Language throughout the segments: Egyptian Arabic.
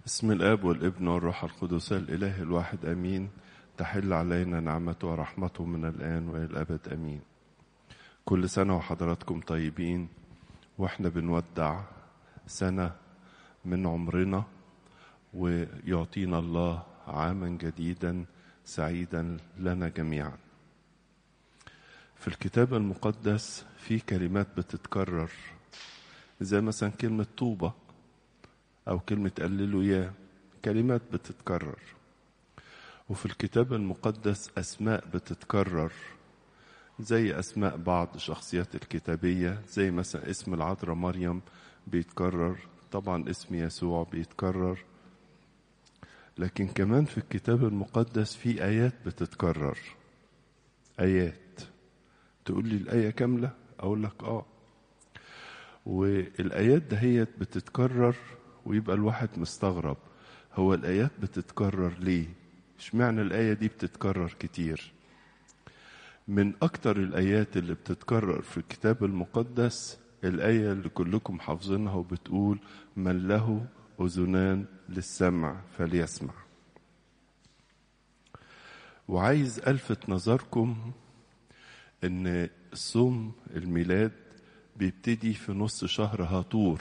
بسم الاب والابن والروح القدس الاله الواحد امين تحل علينا نعمته ورحمته من الان والى الابد امين كل سنه وحضراتكم طيبين واحنا بنودع سنه من عمرنا ويعطينا الله عاما جديدا سعيدا لنا جميعا في الكتاب المقدس في كلمات بتتكرر زي مثلا كلمة طوبة أو كلمة قللوا يا كلمات بتتكرر وفي الكتاب المقدس أسماء بتتكرر زي أسماء بعض الشخصيات الكتابية زي مثلا اسم العذراء مريم بيتكرر طبعا اسم يسوع بيتكرر لكن كمان في الكتاب المقدس في آيات بتتكرر آيات تقول لي الآية كاملة أقول لك آه والآيات دهيت بتتكرر ويبقى الواحد مستغرب هو الآيات بتتكرر ليه؟ اشمعنى الآية دي بتتكرر كتير؟ من أكتر الآيات اللي بتتكرر في الكتاب المقدس الآية اللي كلكم حافظينها وبتقول من له أذنان للسمع فليسمع وعايز ألفت نظركم إن صوم الميلاد بيبتدي في نص شهر هاطور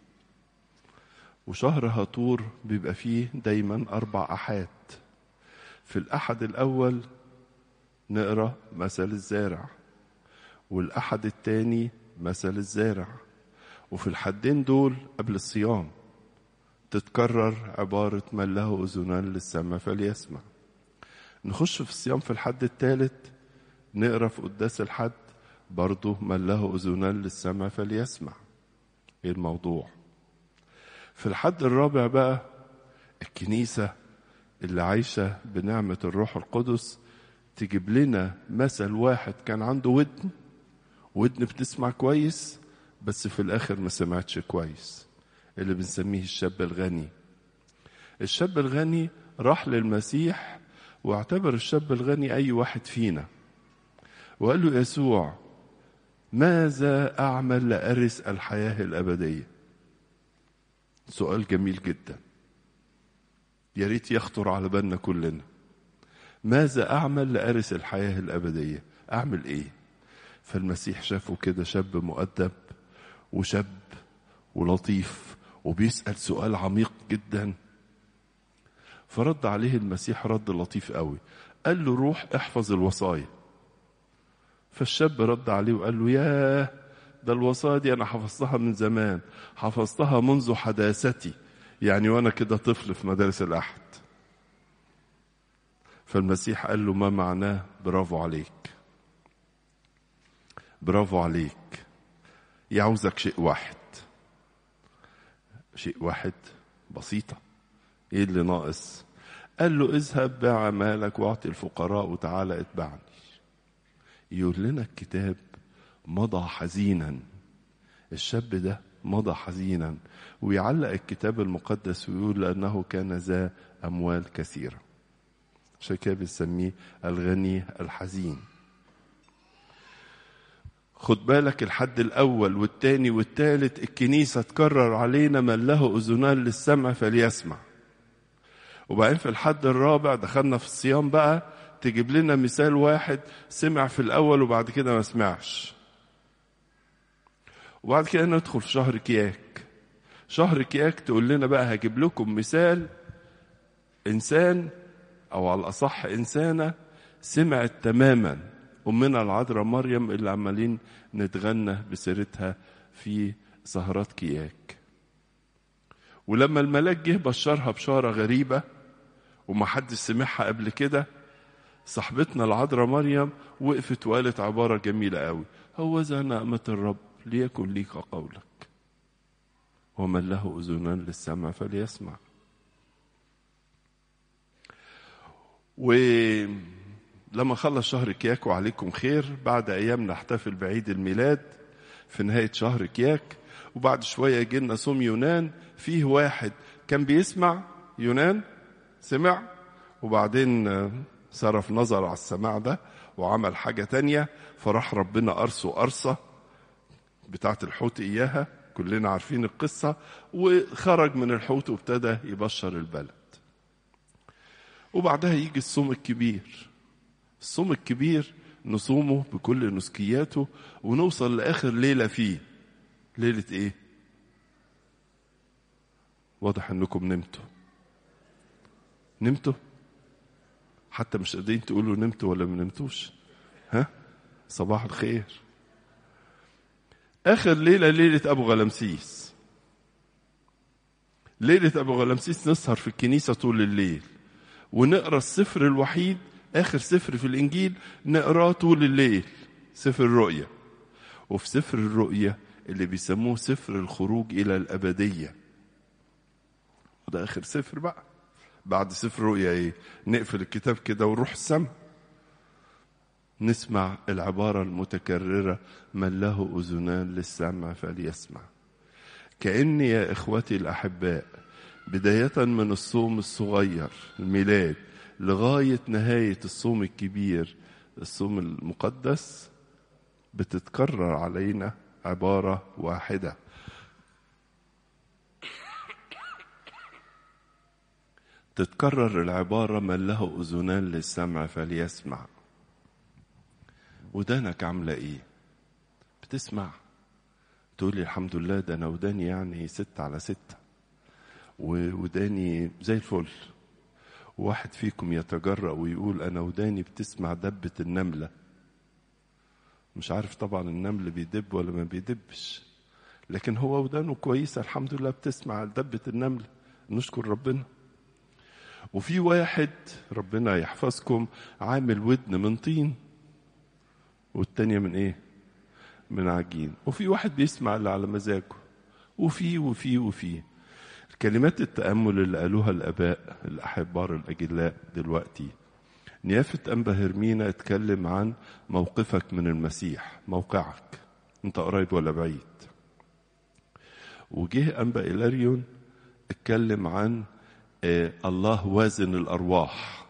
وشهر هاطور بيبقى فيه دايما أربع أحاد في الأحد الأول نقرأ مثل الزارع والأحد التاني مثل الزارع وفي الحدين دول قبل الصيام تتكرر عبارة من له أذنان للسمع فليسمع نخش في الصيام في الحد الثالث نقرا في قداس الحد برضه من له أذنان للسمع فليسمع ايه الموضوع في الحد الرابع بقى الكنيسة اللي عايشة بنعمة الروح القدس تجيب لنا مثل واحد كان عنده ودن ودن بتسمع كويس بس في الآخر ما سمعتش كويس اللي بنسميه الشاب الغني الشاب الغني راح للمسيح واعتبر الشاب الغني أي واحد فينا وقال له يسوع ماذا أعمل لأرث الحياة الأبدية سؤال جميل جدا يا ريت يخطر على بالنا كلنا ماذا أعمل لأرث الحياة الأبدية أعمل إيه فالمسيح شافه كده شاب مؤدب وشاب ولطيف وبيسأل سؤال عميق جدا فرد عليه المسيح رد لطيف قوي قال له روح احفظ الوصايا فالشاب رد عليه وقال له ياه ده الوصايا دي انا حفظتها من زمان حفظتها منذ حداثتي يعني وانا كده طفل في مدارس الاحد فالمسيح قال له ما معناه برافو عليك برافو عليك يعوزك شيء واحد شيء واحد بسيطة ايه اللي ناقص قال له اذهب بيع مالك واعطي الفقراء وتعالى اتبعني يقول لنا الكتاب مضى حزينا الشاب ده مضى حزينا ويعلق الكتاب المقدس ويقول لأنه كان ذا أموال كثيرة عشان كده بنسميه الغني الحزين خد بالك الحد الأول والتاني والتالت الكنيسة تكرر علينا من له أذنان للسمع فليسمع وبعدين في الحد الرابع دخلنا في الصيام بقى تجيب لنا مثال واحد سمع في الأول وبعد كده ما سمعش وبعد كده ندخل في شهر كياك شهر كياك تقول لنا بقى هجيب لكم مثال إنسان أو على الأصح إنسانة سمعت تماما أمنا العذراء مريم اللي عمالين نتغنى بسيرتها في سهرات كياك ولما الملاك جه بشرها بشارة غريبة ومحدش سمعها قبل كده صاحبتنا العذراء مريم وقفت وقالت عبارة جميلة قوي هو ذا نعمة الرب ليكن ليك قولك ومن له أذنان للسمع فليسمع ولما خلص شهر كياك وعليكم خير بعد أيام نحتفل بعيد الميلاد في نهاية شهر كياك وبعد شوية يجي لنا صوم يونان فيه واحد كان بيسمع يونان سمع وبعدين صرف نظر على السماع ده وعمل حاجة تانية فراح ربنا أرسه أرصة بتاعت الحوت إياها كلنا عارفين القصة وخرج من الحوت وابتدى يبشر البلد وبعدها يجي الصوم الكبير الصوم الكبير نصومه بكل نسكياته ونوصل لآخر ليلة فيه ليلة إيه؟ واضح إنكم نمتوا نمتوا؟ حتى مش قادرين تقولوا نمتوا ولا ما نمتوش ها؟ صباح الخير آخر ليلة ليلة أبو غلمسيس ليلة أبو غلمسيس نسهر في الكنيسة طول الليل ونقرا السفر الوحيد اخر سفر في الانجيل نقراه طول الليل سفر الرؤيا وفي سفر الرؤيا اللي بيسموه سفر الخروج الى الابديه وده اخر سفر بقى بعد سفر الرؤيا ايه نقفل الكتاب كده ونروح السما نسمع العباره المتكرره من له اذنان للسمع فليسمع كأن يا إخوتي الأحباء بداية من الصوم الصغير الميلاد لغاية نهاية الصوم الكبير الصوم المقدس بتتكرر علينا عبارة واحدة تتكرر العبارة من له أذنان للسمع فليسمع ودانك عاملة إيه؟ بتسمع تقول لي الحمد لله ده أنا وداني يعني ستة على ستة وداني زي الفل واحد فيكم يتجرأ ويقول أنا وداني بتسمع دبة النملة مش عارف طبعا النمل بيدب ولا ما بيدبش لكن هو ودانه كويسة الحمد لله بتسمع دبة النملة نشكر ربنا وفي واحد ربنا يحفظكم عامل ودن من طين والتانية من ايه من عجين وفي واحد بيسمع اللي على مزاجه وفي وفي وفي كلمات التأمل اللي قالوها الآباء الأحبار الأجلاء دلوقتي نيافة أنبا هرمينا اتكلم عن موقفك من المسيح موقعك انت قريب ولا بعيد وجه أنبا إلاريون اتكلم عن آه الله وازن الأرواح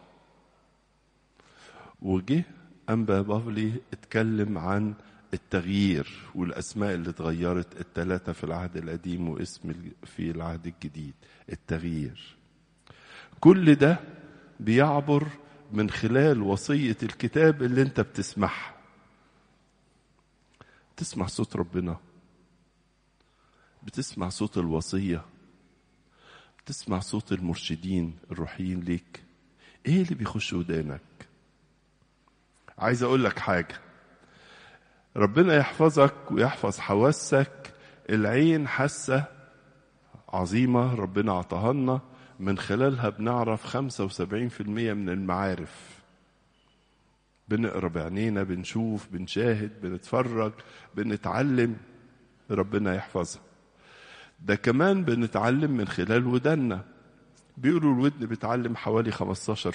وجه أنبا بافلي اتكلم عن التغيير والأسماء اللي اتغيرت الثلاثة في العهد القديم واسم في العهد الجديد التغيير كل ده بيعبر من خلال وصية الكتاب اللي انت بتسمعها تسمع صوت ربنا بتسمع صوت الوصية بتسمع صوت المرشدين الروحيين ليك ايه اللي بيخش ودانك عايز اقول لك حاجه ربنا يحفظك ويحفظ حواسك العين حاسة عظيمة ربنا عطاها لنا من خلالها بنعرف 75% من المعارف بنقرا بعينينا بنشوف بنشاهد بنتفرج بنتعلم ربنا يحفظها ده كمان بنتعلم من خلال ودنا بيقولوا الودن بتعلم حوالي 15%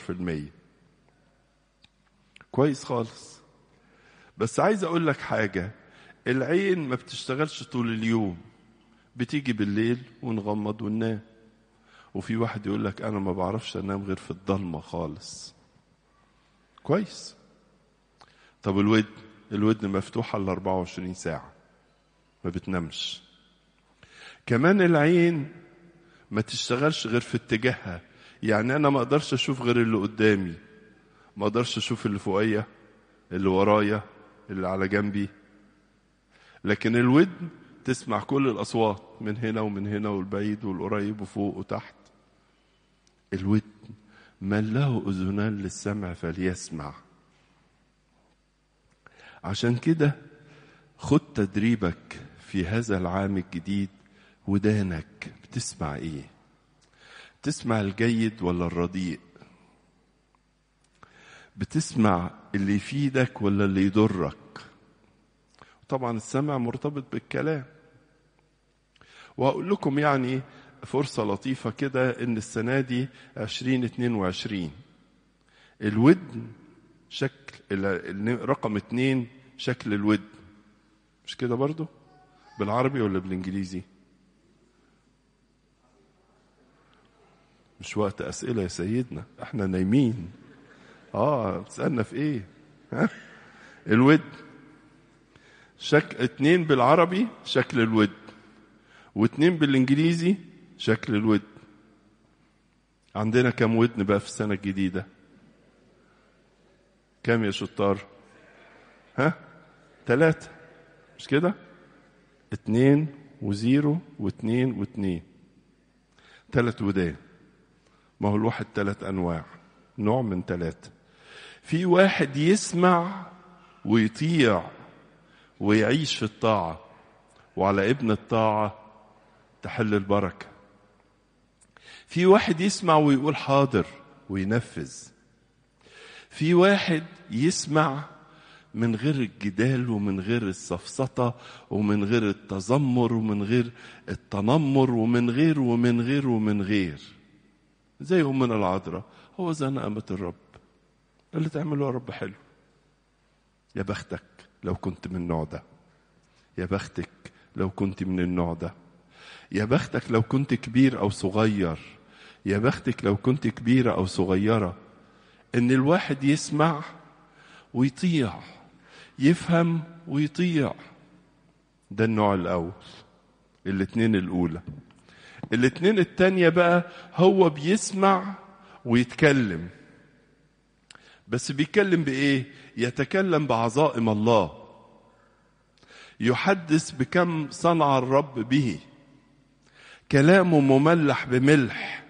كويس خالص بس عايز اقول لك حاجة العين ما بتشتغلش طول اليوم بتيجي بالليل ونغمض وننام وفي واحد يقول لك انا ما بعرفش انام غير في الضلمة خالص كويس طب الودن الودن مفتوحة ال 24 ساعة ما بتنامش كمان العين ما تشتغلش غير في اتجاهها يعني انا ما اقدرش اشوف غير اللي قدامي ما اقدرش اشوف اللي فوقيا اللي ورايا اللي على جنبي لكن الودن تسمع كل الأصوات من هنا ومن هنا والبعيد والقريب وفوق وتحت الودن من له أذنان للسمع فليسمع عشان كده خد تدريبك في هذا العام الجديد ودانك بتسمع ايه تسمع الجيد ولا الرديء بتسمع اللي يفيدك ولا اللي يضرك طبعا السمع مرتبط بالكلام وهقول لكم يعني فرصة لطيفة كده إن السنة دي 2022 الودن شكل رقم اتنين شكل الودن مش كده برضو بالعربي ولا بالإنجليزي مش وقت أسئلة يا سيدنا احنا نايمين اه تسألنا في ايه ها الود شك اتنين بالعربي شكل الود واتنين بالانجليزي شكل الودن عندنا كم ودن بقى في السنة الجديدة كم يا شطار ها ثلاثة مش كده اتنين وزيرو واتنين واتنين ثلاث ودان ما هو الواحد ثلاث انواع نوع من ثلاثة في واحد يسمع ويطيع ويعيش في الطاعة وعلى ابن الطاعة تحل البركة في واحد يسمع ويقول حاضر وينفذ في واحد يسمع من غير الجدال ومن غير السفسطة ومن غير التذمر ومن غير التنمر ومن غير ومن غير ومن غير زي أمنا العذراء هو زي نقمة الرب اللي تعمله يا رب حلو يا بختك لو كنت من النوع ده يا بختك لو كنت من النوع ده يا بختك لو كنت كبير أو صغير يا بختك لو كنت كبيرة أو صغيرة إن الواحد يسمع ويطيع يفهم ويطيع ده النوع الأول الاتنين الأولى الاتنين التانية بقى هو بيسمع ويتكلم بس بيتكلم بإيه؟ يتكلم بعظائم الله يحدث بكم صنع الرب به كلامه مملح بملح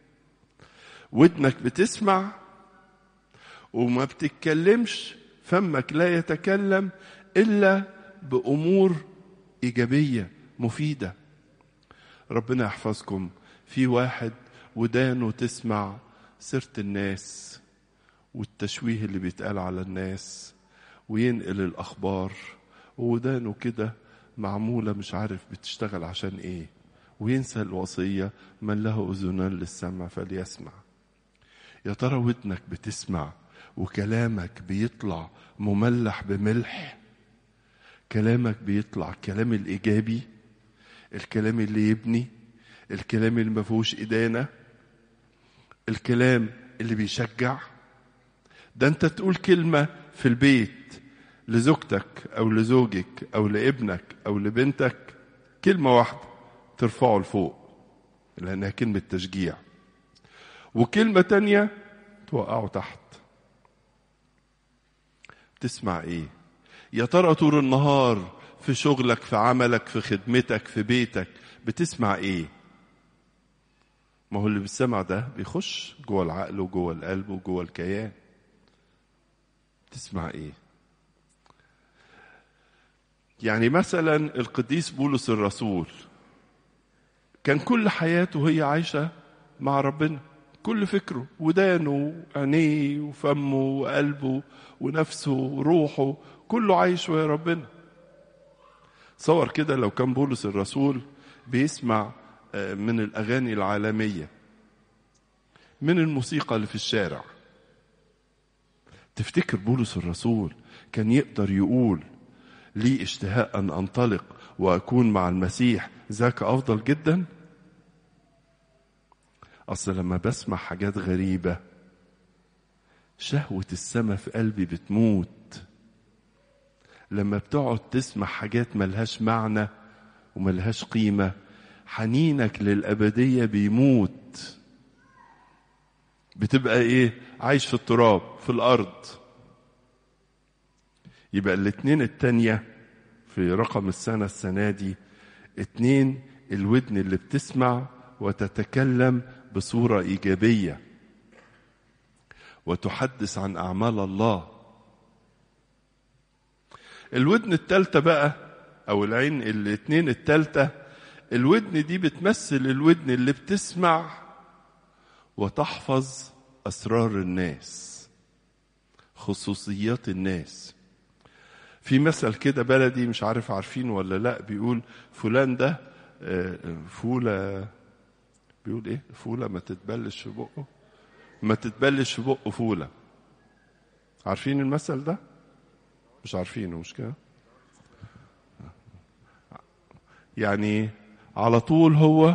ودنك بتسمع وما بتتكلمش فمك لا يتكلم الا بامور ايجابيه مفيده ربنا يحفظكم في واحد ودانه تسمع سيره الناس والتشويه اللي بيتقال على الناس وينقل الاخبار وودانه كده معموله مش عارف بتشتغل عشان ايه وينسى الوصيه من له اذنان للسمع فليسمع يا ترى ودنك بتسمع وكلامك بيطلع مملح بملح كلامك بيطلع الكلام الايجابي الكلام اللي يبني الكلام اللي ما فيهوش ادانه الكلام اللي بيشجع ده انت تقول كلمه في البيت لزوجتك او لزوجك او لابنك او لبنتك كلمه واحده ترفعه لفوق لانها كلمه تشجيع وكلمه تانيه توقعه تحت تسمع ايه يا ترى طول النهار في شغلك في عملك في خدمتك في بيتك بتسمع ايه ما هو اللي بالسمع ده بيخش جوه العقل وجوه القلب وجوه الكيان تسمع ايه يعني مثلا القديس بولس الرسول كان كل حياته هي عايشه مع ربنا كل فكره ودانه وعينيه وفمه وقلبه ونفسه وروحه كله عايش ويا ربنا صور كده لو كان بولس الرسول بيسمع من الأغاني العالمية من الموسيقى اللي في الشارع تفتكر بولس الرسول كان يقدر يقول لي اشتهاء أن أنطلق وأكون مع المسيح ذاك أفضل جدا أصل لما بسمع حاجات غريبة شهوة السماء في قلبي بتموت لما بتقعد تسمع حاجات ملهاش معنى وملهاش قيمة حنينك للأبدية بيموت بتبقى ايه عايش في التراب في الأرض يبقى الاتنين التانية في رقم السنة السنة دي اتنين الودن اللي بتسمع وتتكلم بصورة إيجابية وتحدث عن أعمال الله الودن التالتة بقى أو العين الاتنين التالتة الودن دي بتمثل الودن اللي بتسمع وتحفظ أسرار الناس خصوصيات الناس في مثل كده بلدي مش عارف عارفين ولا لا بيقول فلان ده فولة بيقول ايه فولة ما تتبلش في بقه ما تتبلش في بقه فولة عارفين المثل ده مش عارفينه مش كده يعني على طول هو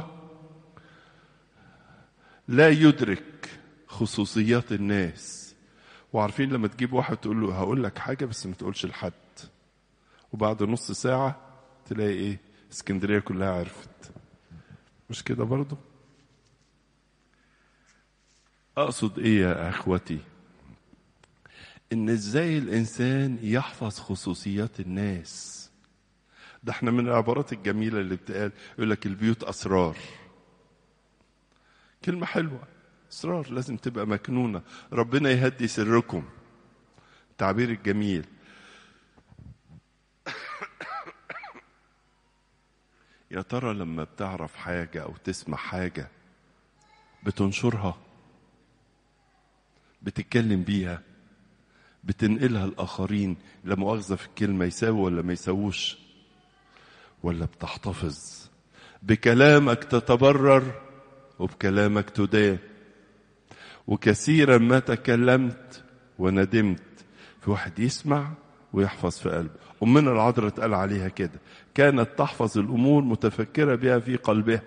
لا يدرك خصوصيات الناس وعارفين لما تجيب واحد تقول له هقول لك حاجه بس ما تقولش لحد وبعد نص ساعه تلاقي ايه اسكندريه كلها عرفت مش كده برضو اقصد ايه يا اخوتي ان ازاي الانسان يحفظ خصوصيات الناس ده احنا من العبارات الجميله اللي بتقال يقول لك البيوت اسرار كلمه حلوه اسرار لازم تبقى مكنونه ربنا يهدي سركم التعبير الجميل يا ترى لما بتعرف حاجه او تسمع حاجه بتنشرها بتتكلم بيها بتنقلها الآخرين لا مؤاخذة في الكلمة يساوي ولا ما يساووش ولا بتحتفظ بكلامك تتبرر وبكلامك تدان وكثيرا ما تكلمت وندمت في واحد يسمع ويحفظ في قلبه أمنا العذراء اتقال عليها كده كانت تحفظ الأمور متفكرة بها في قلبها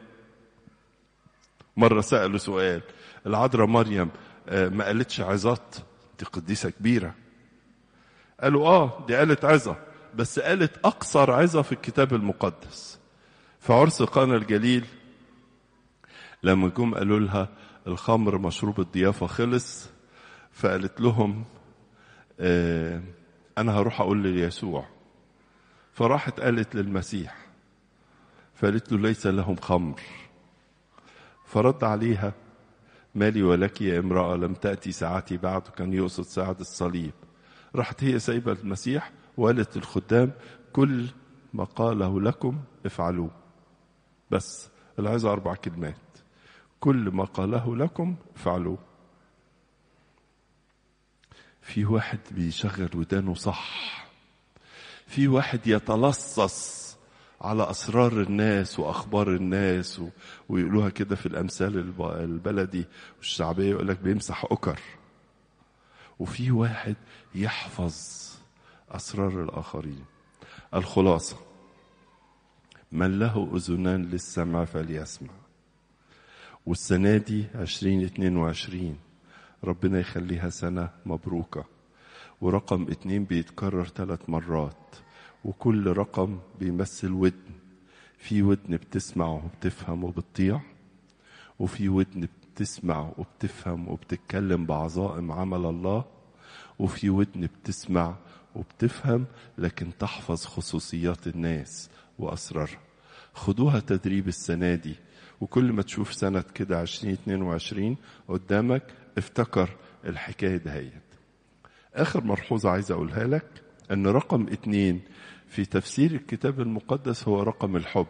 مرة سألوا سؤال العذراء مريم ما قالتش عظات دي قديسة كبيرة قالوا اه دي قالت عظة بس قالت أقصر عظة في الكتاب المقدس في عرس قانا الجليل لما جم قالوا لها الخمر مشروب الضيافة خلص فقالت لهم آه أنا هروح أقول ليسوع فراحت قالت للمسيح فقالت له ليس لهم خمر فرد عليها مالي ولك يا امرأة لم تأتي ساعتي بعد كان يقصد ساعة الصليب راحت هي سايبة المسيح وقالت للخدام كل ما قاله لكم افعلوه بس العظة أربع كلمات كل ما قاله لكم افعلوه في واحد بيشغل ودانه صح في واحد يتلصص على أسرار الناس وأخبار الناس و... ويقولوها كده في الأمثال الب... البلدي والشعبية يقول لك بيمسح أكر وفي واحد يحفظ أسرار الآخرين الخلاصة من له أذنان للسمع فليسمع والسنة دي عشرين اتنين وعشرين ربنا يخليها سنة مبروكة ورقم اتنين بيتكرر ثلاث مرات وكل رقم بيمثل ودن في ودن بتسمع وبتفهم وبتطيع وفي ودن بتسمع وبتفهم وبتتكلم بعظائم عمل الله وفي ودن بتسمع وبتفهم لكن تحفظ خصوصيات الناس وأسرارها خدوها تدريب السنة دي وكل ما تشوف سنة كده عشرين اتنين وعشرين قدامك افتكر الحكاية دهيت آخر ملحوظة عايز أقولها لك أن رقم اتنين في تفسير الكتاب المقدس هو رقم الحب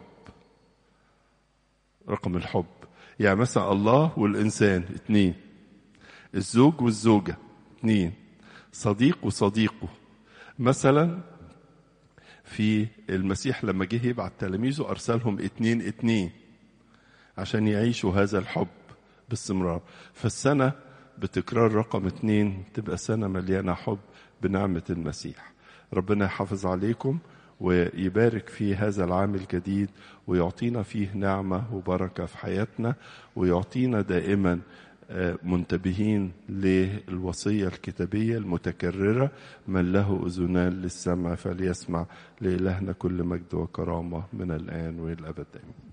رقم الحب يعني مثلا الله والإنسان اتنين الزوج والزوجة اتنين صديق وصديقه مثلا في المسيح لما جه يبعت تلاميذه أرسلهم اتنين اتنين عشان يعيشوا هذا الحب باستمرار فالسنة بتكرار رقم اتنين تبقى سنة مليانة حب بنعمة المسيح ربنا يحافظ عليكم ويبارك في هذا العام الجديد ويعطينا فيه نعمة وبركة في حياتنا ويعطينا دائما منتبهين للوصية الكتابية المتكررة من له أذنان للسمع فليسمع لإلهنا كل مجد وكرامة من الآن وإلى الأبد آمين